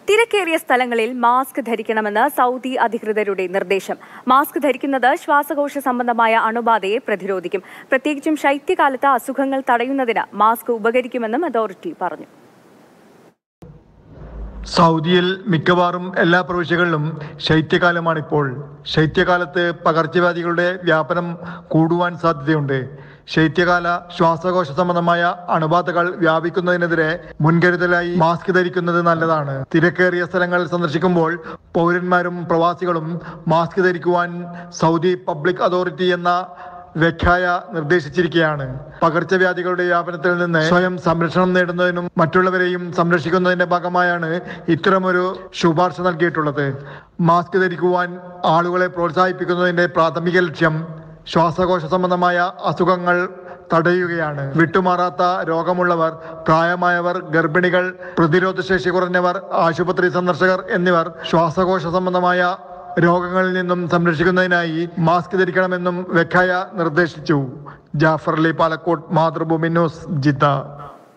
തിരക്കേറിയ സ്ഥലങ്ങളിൽ mask ധരിക്കണമെന്ന് Saudi അധികൃതരുടെ നിർദ്ദേശം മാസ്ക് ധരിക്കുന്നത് ശ്വാസകോശ സംബന്ധമായ അണുബാധയെ പ്രതിരോധിക്കും പ്രത്യേകിച്ചും ശൈത്യകാലത്ത് അസുഖങ്ങൾ തടയുന്നതിന് മാസ്ക് ഉപകരിക്കുമെന്നും അതോറിറ്റി പറഞ്ഞു സൗദിയിൽ മിക്കവാറും എല്ലാ പ്രവിശ്യകളിലും ശൈത്യകാലമാണിപ്പോൾ ശൈത്യകാലത്ത് പകർച്ചവ്യാധികളുടെ വ്യാപനം കൂടുവാൻ സാധ്യതയുണ്ട് ശൈത്യകാല ശ്വാസകോശ സംബന്ധമായ അണുബാധകൾ വ്യാപിക്കുന്നതിനെതിരെ മുൻകരുതലായി മാസ്ക് ധരിക്കുന്നത് നല്ലതാണ് തിരക്കേറിയ സ്ഥലങ്ങൾ സന്ദർശിക്കുമ്പോൾ പൗരന്മാരും പ്രവാസികളും മാസ്ക് ധരിക്കുവാൻ സൗദി പബ്ലിക് അതോറിറ്റി എന്ന വെഖായ നിർദ്ദേശിച്ചിരിക്കുകയാണ് പകർച്ചവ്യാധികളുടെ വ്യാപനത്തിൽ നിന്ന് സ്വയം സംരക്ഷണം നേടുന്നതിനും മറ്റുള്ളവരെയും സംരക്ഷിക്കുന്നതിന്റെ ഭാഗമായാണ് ഇത്തരമൊരു ശുപാർശ നൽകിയിട്ടുള്ളത് മാസ്ക് ധരിക്കുവാൻ ആളുകളെ പ്രോത്സാഹിപ്പിക്കുന്നതിന്റെ പ്രാഥമിക ലക്ഷ്യം ശ്വാസകോശ സംബന്ധമായ അസുഖങ്ങൾ തടയുകയാണ് വിട്ടുമാറാത്ത രോഗമുള്ളവർ പ്രായമായവർ ഗർഭിണികൾ പ്രതിരോധശേഷി കുറഞ്ഞവർ ആശുപത്രി സന്ദർശകർ എന്നിവർ ശ്വാസകോശ സംബന്ധമായ രോഗങ്ങളിൽ നിന്നും സംരക്ഷിക്കുന്നതിനായി മാസ്ക് ധരിക്കണമെന്നും വെഖായ നിർദ്ദേശിച്ചു ജാഫർ അലി പാലക്കോട്ട് മാതൃഭൂമി ന്യൂസ് ജിദ്ദ